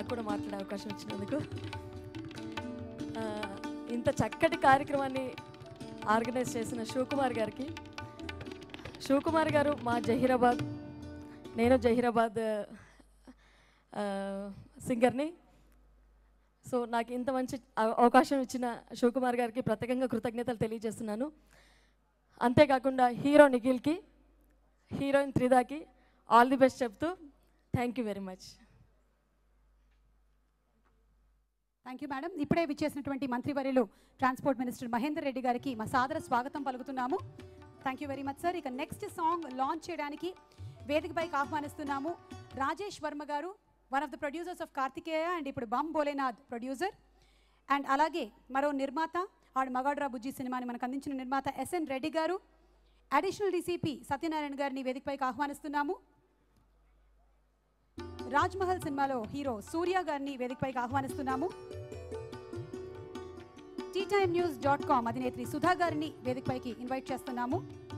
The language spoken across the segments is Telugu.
నాకు కూడా మాట్లాడే అవకాశం ఇచ్చినందుకు ఆ, ఇంత చక్కటి కార్యక్రమాన్ని ఆర్గనైజ్ చేసిన శివకుమార్ గారికి శివకుమార్ గారు మా జహీరాబాద్ నేను జహీరాబాద్ ఆ, సింగర్ని సో నాకు ఇంత మంచి అవ- అవకాశం ఇచ్చిన శివకుమార్ గారికి ప్రత్యేకంగా కృతజ్ఞతలు తెలియజేస్తున్నాను అంతేకాకుండా హీరో నిఖిల్కి హీరోయిన్ త్రిదాకి ఆల్ ది బెస్ట్ చెప్తూ thank you very much thank you madam ఇప్పుడే విచ్చేసినటువంటి మంత్రివర్యులు ట్రాన్స్పోర్ట్ మినిస్టర్ మహేందర్ రెడ్డి గారికి మా సాదర స్వాగతం పలుకుతున్నాము thank you very much sir ఇక నెక్స్ట్ సాంగ్ లాంచ్ చేయడానికి వేదికపైకి ఆహ్వానిస్తున్నాము Rajesh Varma garu one of the producers of Karthikeya and ఇప్పుడు బమ్ భోలేనాథ్ ప్రొడ్యూసర్ అండ్ అలాగే మరో నిర్మాత ఆడు మగాడ్రా బుజ్జి సినిమాని మనకు అందించిన నిర్మాత ఎస్ఎన్ రెడ్డి గారు అడిషనల్ డీసీపీ సత్యనారాయణ గారిని వేదికపైకి ఆహ్వానిస్తున్నాము రాజ్ మహల్ సినిమాలో హీరో సూర్య గారిని వేదికపైకి ఆహ్వానిస్తున్నాము tea time news dot com అధినేత్రి సుధా గారిని వేదికపైకి ఇన్వైట్ చేస్తున్నాము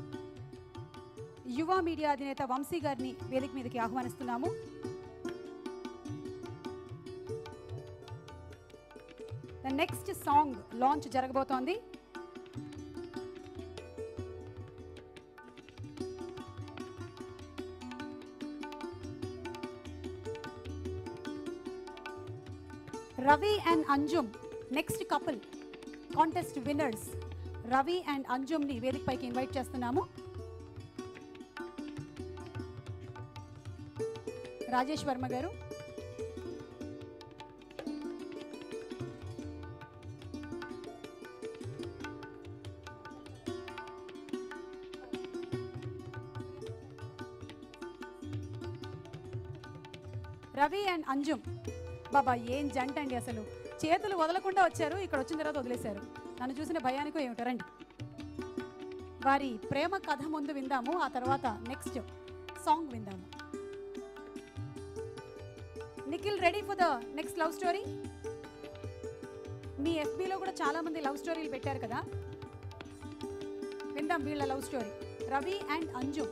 యువ మీడియా అధినేత వంశీ గారిని వేదిక మీదకి ఆహ్వానిస్తున్నాము నెక్స్ట్ సాంగ్ లాంచ్ జరగబోతోంది Ravi and Anjum next couple contest winners Ravi and అంజుమ్ని వేదికపైకి ఇన్వైట్ చేస్తున్నాము రాజేష్ వర్మ గారు రవి అండ్ అంజుమ్ బాబా ఏం జంట అండి అసలు చేతులు వదలకుండా వచ్చారు ఇక్కడ వచ్చిన తర్వాత వదిలేశారు నన్ను చూసిన భయానికో ఏమిటో రండి వారి ప్రేమ కథ ముందు విందాము ఆ తర్వాత నెక్స్ట్ సాంగ్ విందాము Nikhil ready for the next love story మీ ఎఫ్బీలో కూడా చాలా మంది లవ్ స్టోరీలు పెట్టారు కదా విందాం వీళ్ళ love story Ravi and Anjum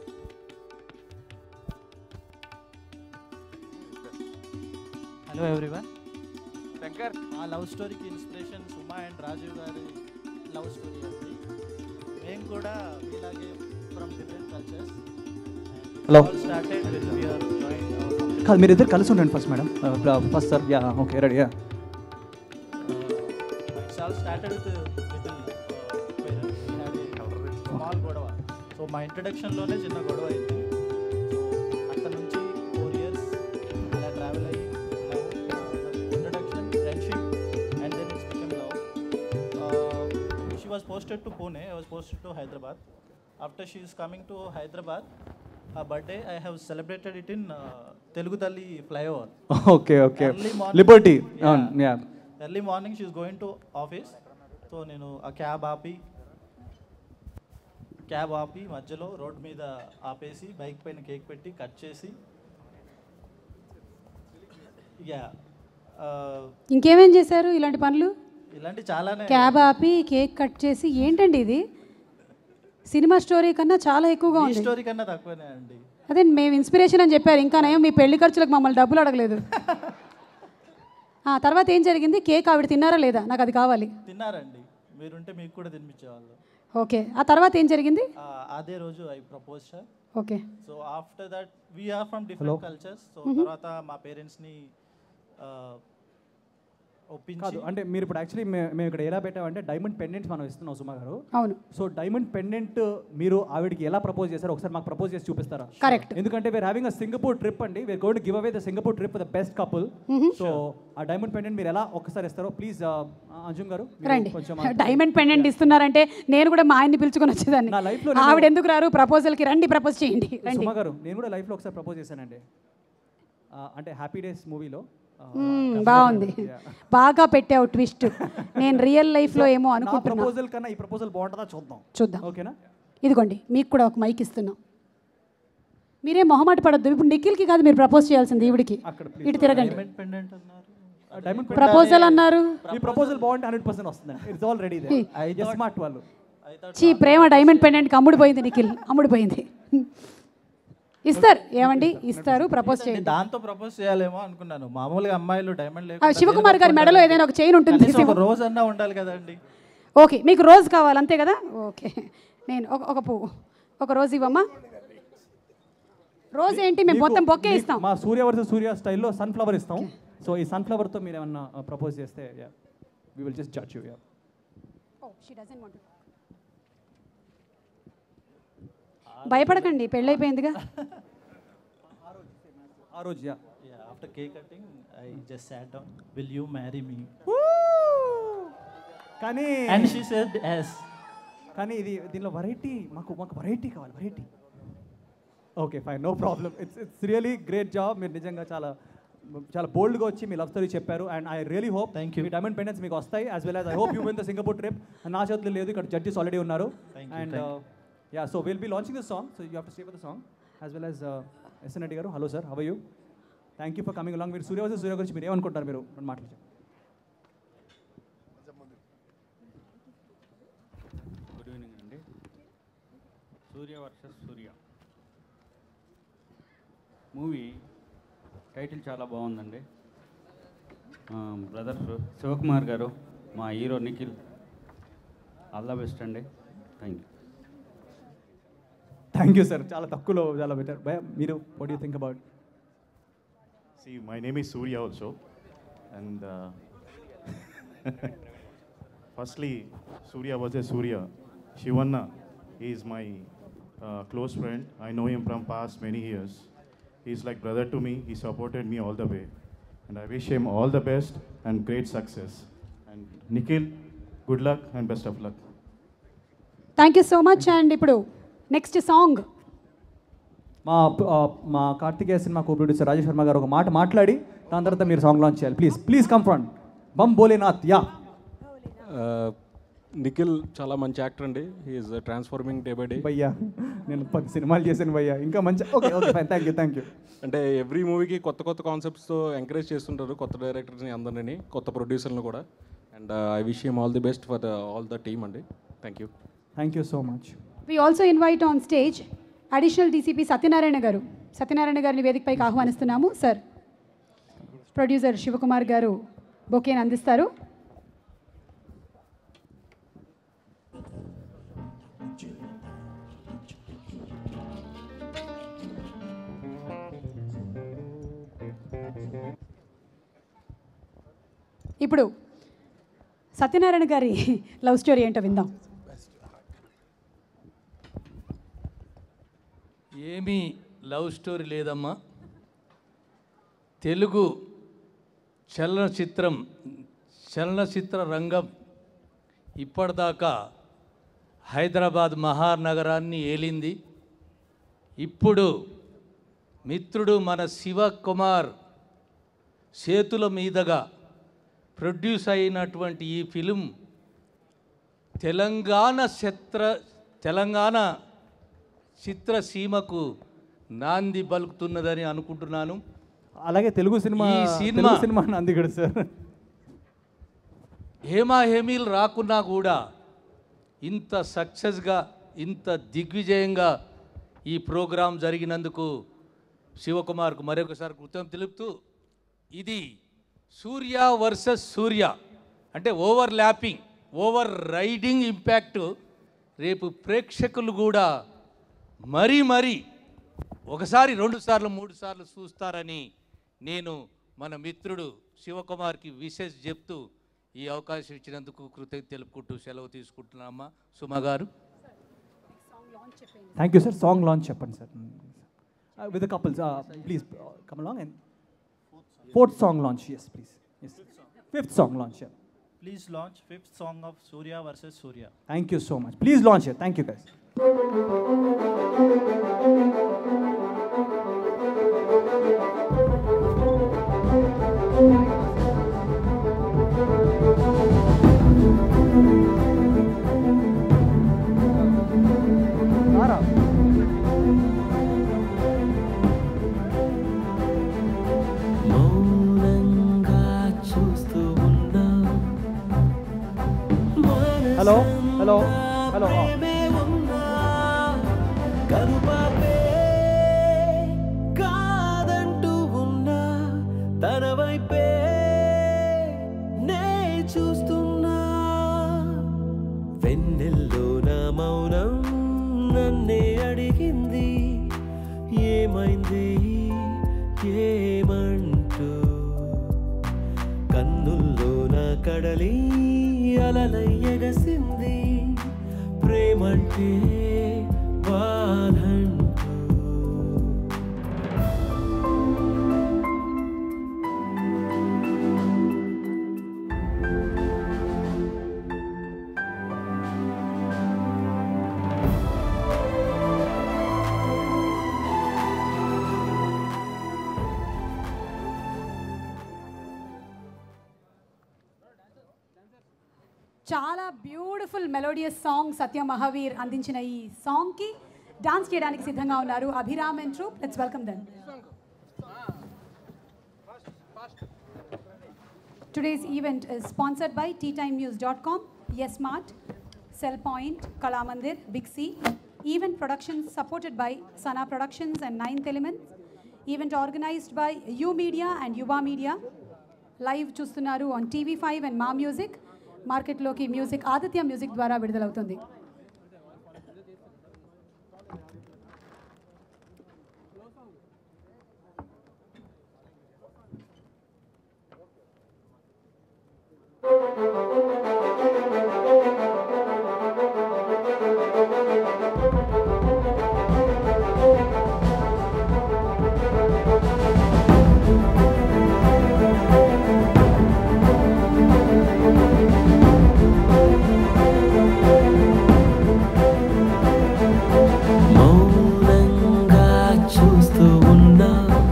hello everyone Shankar ఆ లవ్ స్టోరీకి ఇన్స్పిరేషన్ సుమా అండ్ రాజీవ్ గారి లవ్ స్టోరీ అండి మేము కూడా ఇలాగే from different cultures Hello. Started with we are join కాదు మీరు ఇద్దరు కలిసి ఉండండి first madam first sir yeah okay ready yeah it's all started with small గొడవ సో మా ఇంట్రడక్షన్లోనే చిన్న గొడవ అయింది సో అక్కడ నుంచి ఫోర్ ఇయర్స్ అలా ట్రావెల్ అయ్యి introduction friendship and then it's become love she was posted to Pune I was posted to Hyderabad after she is coming to Hyderabad uh birthday I have celebrated it in Telugu Thalli flyover okay okay Early morning. Liberty Yeah. Yeah early morning she is going to office so నేను ఆ క్యాబ్ ఆపి క్యాబ్ ఆపి మధ్యలో రోడ్ మీద ఆపేసి బైక్ పైన కేక్ పెట్టి కట్ చేసి యా ఇంకేమేం చేశారు ఇలాంటి పనులు ఇలాంటి చాలానే క్యాబ్ ఆపి కేక్ కట్ చేసి ఏంటండి ఇది సినిమా స్టోరీ కన్నా చాలా ఎక్కువగా ఈ ఉంది స్టోరీ కన్నా తక్కువనే అండి అదే మేము ఇన్స్పిరేషన్ అని చెప్పారు ఇంకా నయం మీ పెళ్లి ఖర్చులకు మమ్మల్ని డబ్బులు అడగలేదు ఆ తర్వాత ఏం జరిగింది కేక్ ఆవిడ తిన్నారా లేదా నాకు అది కావాలి తిన్నారండి మీరుంటే మీకు కూడా తినిపించేవాళ్ళు ఓకే ఆ తర్వాత ఏం జరిగింది ఆ, అదే రోజు I propose sir okay so after that we are from different cultures so తర్వాత మా పేరెంట్స్ని ఒప్పించి కాదు అంటే మీరు ఇప్పుడు యాక్చువల్లీ మేము ఇక్కడ ఎలా పెట్టామంటే డైమండ్ పెండెంట్స్ మనం ఇస్తున్నాం సుమా గారు అవును సో డైమండ్ పెండెంట్ మీరు ఆవిడకి ఎలా ప్రపోజ్ చేశారో ఒకసారి మాకు ప్రపోజ్ చేసి చూపిస్తారా Correct. ఎందుకంటే we're having a Singapore trip అండి we're going to give away the Singapore trip the best couple so ఆ డైమండ్ పెండెంట్ మీరు ఎలా ఒక్కసారి ఇస్తారో ప్లీజ్ అంజుమ్ గారు మీరు రండి కొంచెం డైమండ్ పెండెంట్ ఇస్తున్నారంటే నేను కూడా మా ఆయన్ని పిలుచుకొని వచ్చేదాన్ని నా life లో నేను- ఆవిడ ఎందుకు రారు ప్రపోజల్కి రండి ప్రపోజ్ చేయండి రండి సుమా గారు నేను కూడా లైఫ్లో ఒకసారి ప్రపోజ్ చేశానండి ఆ, అంటే హ్యాపీ డేస్ మూవీలో మ్మ్, బాగుంది బాగా పెట్టావు ట్విస్ట్ నేను రియల్ లైఫ్లో ఏమో నా అనుకుంటున్నా ప్రపోజల్ కన్నా ఈ ప్రపోజల్ బాగుంటుందా చూద్దాం చూద్దాం ఓకేనా ఇదిగోండి మీకు కూడా ఒక మైక్ ఇస్తున్నాం మీరే మొహమాట పడద్దు ఇప్పుడు నిఖిల్కి కాదు మీరు ప్రపోజ్ చేయాల్సింది ఈవిడికి అక్కడ ఇటు తిరగండి డైమండ్ పెండెంట్ అన్నారు డైమండ్ ప్రపోజల్ అన్నారు ఈ ప్రపోజల్ బాగుంటే హండ్రెడ్ పర్సెంట్ వస్తుందండి ఇట్స్ ఆల్ రెడీ స్మార్ట్ వాళ్ళు ఐ థాట్ చీ ప్రేమ డైమండ్ పెండెంట్కి అమ్ముడిపోయింది నిఖిల్ అమ్ముడిపోయింది ఇస్తారు ఏమండి ఇస్తారు ప్రపోజ్ నేను చేయండి దాంతో ప్రపోజ్ చేయాలేమో అనుకున్నాను మామూలుగా అమ్మాయిలు డైమండ్ ఆ, లేకుండా శివకుమార్ గారి మెడలో ఏదైనా ఒక చైన్ ఉంటుంది కనీసం ఒక రోజన్నా ఉండాలి కదండి ఓకే మీకు రోజ్ కావాలి అంతే కదా ఓకే నేను ఒక ఒక పువ్వు ఒక రోజు ఇవ్వమ్మా రోజు ఏంటి మేము మొత్తం బొక్కే మీకు ఇస్తాం మా సూర్య వర్సెస్ సూర్య స్టైల్లో సన్ఫ్లవర్ ఇస్తాం సో ఈ సన్ఫ్లవర్తో మీరు ఏమన్నా ప్రపోజ్ చేస్తే we will just judge you భయపడకండి పెళ్ళైపోయిందిగా ఆ రోజు yeah after cake cutting I just sat down will you marry me కానీ అండ్ షీ సెడ్ ఎస్ కానీ ఇది దీనిలో వెరైటీ మాకు మాకు వెరైటీ కావాలి variety okay fine no problem it's it's really great job మీరు నిజంగా చాలా చాలా బోల్డ్గా వచ్చి మీ లవ్ స్టోరీ చెప్పారు and I really hope Thank you. మీ డైమండ్ పెండెన్స్ మీకు వస్తాయి as well as I hope you win the Singapore trip నా చేతులు లేదు ఇక్కడ జడ్జెస్ ఆల్రెడీ ఉన్నారు Thank you, and thank yeah so will be launching this song so you have to stay for the song as well as S N Reddy garu hello sir have you thank you for coming along మీరు సూర్య సూర్య గురించి మీరు ఏమనుకుంటారు మీరు రెండు మాటలు చెప్పండి. గుడ్ ఈవినింగ్ అండి Surya versus Surya movie title చాలా బాగుందండి బ్రదర్ శివకుమార్ గారు మా hero Nikhil all the best అండి thank you thank you sir చాలా తక్కువలో చాలా బెటర్ భయ మీరు what you think about See, my name is Surya also. And uh, firstly, Surya was a Surya. Shivanna is my uh, close friend. I know him from past many years. He's like brother to me. He supported me all the way. And I wish him all the best and great success. And Nikhil, good luck and best of luck. Thank you so much and ఇప్పుడు నెక్స్ట్ సాంగ్ మా ఆ, మా Karthikeya cinema co producer Rajesh Sharma garu ఒక మాట మాట్లాడి దాని తర్వాత మీరు సాంగ్ లాంచ్ చేయాలి please please come front Bam Bholenath yeah Nikhil చాలా మంచి యాక్టర్ అండి he is transforming day by day భయ్యా నేను పది సినిమాలు చేశాను భయ్యా ఇంకా మంచి okay okay fine thank you thank you అంటే ఎవ్రీ మూవీకి కొత్త కొత్త కాన్సెప్ట్స్తో ఎంకరేజ్ చేస్తుంటారు కొత్త డైరెక్టర్స్ని అందరినీ కొత్త ప్రొడ్యూసర్లను కూడా and I wish him all the best for all the team అండి thank you thank you so much we also invite on stage additional DCP Satyanarayana garu Satyanarayana గారిని వేదికపైకి ఆహ్వానిస్తున్నాము సార్ ప్రొడ్యూసర్ శివకుమార్ గారు బొకేని అందిస్తారు ఇప్పుడు సత్యనారాయణ గారి లవ్ స్టోరీ ఏంటో విందాం ఏమీ లవ్ స్టోరీ లేదమ్మా తెలుగు చలనచిత్రం చలనచిత్ర రంగం ఇప్పటిదాకా హైదరాబాద్ మహానగరాన్ని ఏలింది ఇప్పుడు మిత్రుడు మన శివకుమార్ చేతుల మీదుగా ప్రొడ్యూస్ అయినటువంటి ఈ ఫిలిం తెలంగాణ చిత్ర తెలంగాణ చిత్రసీమకు నాంది పలుకుతున్నదని అనుకుంటున్నాను అలాగే తెలుగు సినిమా ఈ సినిమా- తెలుగు సినిమా నందిగడు సార్ హేమా హేమీలు రాకున్నా కూడా ఇంత సక్సెస్గా ఇంత దిగ్విజయంగా ఈ ప్రోగ్రాం జరిగినందుకు శివకుమార్కు మరొకసారి కృతజ్ఞత తెలుపుతూ ఇది సూర్య వర్సెస్ సూర్య అంటే overlapping overriding impact రేపు ప్రేక్షకులు కూడా మరీ మరీ ఒకసారి రెండు సార్లు మూడు సార్లు చూస్తారని నేను మన మిత్రుడు శివకుమార్కి విశేష్ చెప్తూ ఈ అవకాశం ఇచ్చినందుకు కృతజ్ఞత తెలుపుకుంటూ సెలవు తీసుకుంటున్నామా Suma garu thank you sir song launch చెప్పండి sir with couples please come along and fourth song launch yes please yes fifth song launch please launch fifth song of Surya versus Surya thank you so much please launch thank you guys hello hello hello కడలి అలలై ఎగసింది ప్రేమంటే బాధంటూ చాలా beautiful melodious song Satya Mahaveer అందించిన ఈ సాంగ్కి డాన్స్ చేయడానికి సిద్ధంగా ఉన్నారు Abhiram and troupe let's welcome them Today's event is sponsored by teatimenews.com, Yes Smart, Cell Point, Kalamandir, Big C. Event productions supported by Sana Productions and Ninth Element. Event organized by U Media and Yuva Media. Live చూస్తున్నారు ఆన్ టీవీ ఫైవ్ అండ్ మా మ్యూజిక్ మార్కెట్లోకి మ్యూజిక్ ఆదిత్య మ్యూజిక్ ద్వారా విడుదలవుతుంది మౌనంగా చూస్తూ ఉన్నా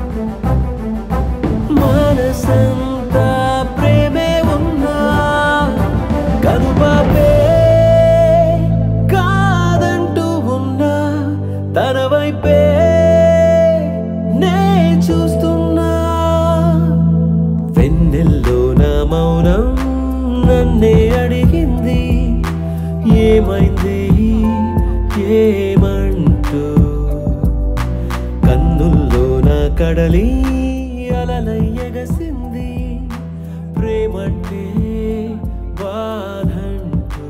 మనసంతా ప్రేమే ఉన్నా కనుపాపే కాదంటూ ఉన్నా తన వైపే నే చూస్తున్నా వెన్నెల్లో నా మౌనం నన్నే అడిగింది ఏమైంది ఏమంటూ కన్నుల్లో నా కడలి అలలై ఎగసింది ప్రేమంటే బాధంటూ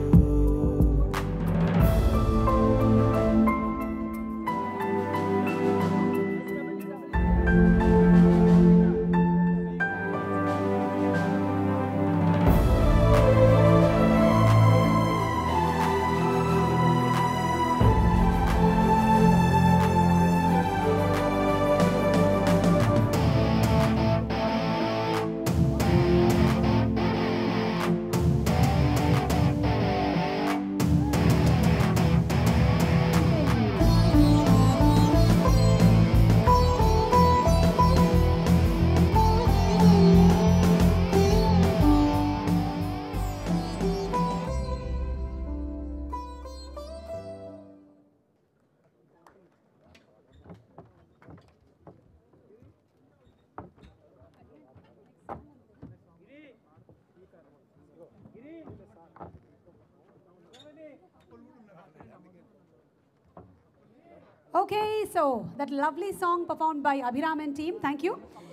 Okay, so that lovely song performed by Abhiram and team, thank you.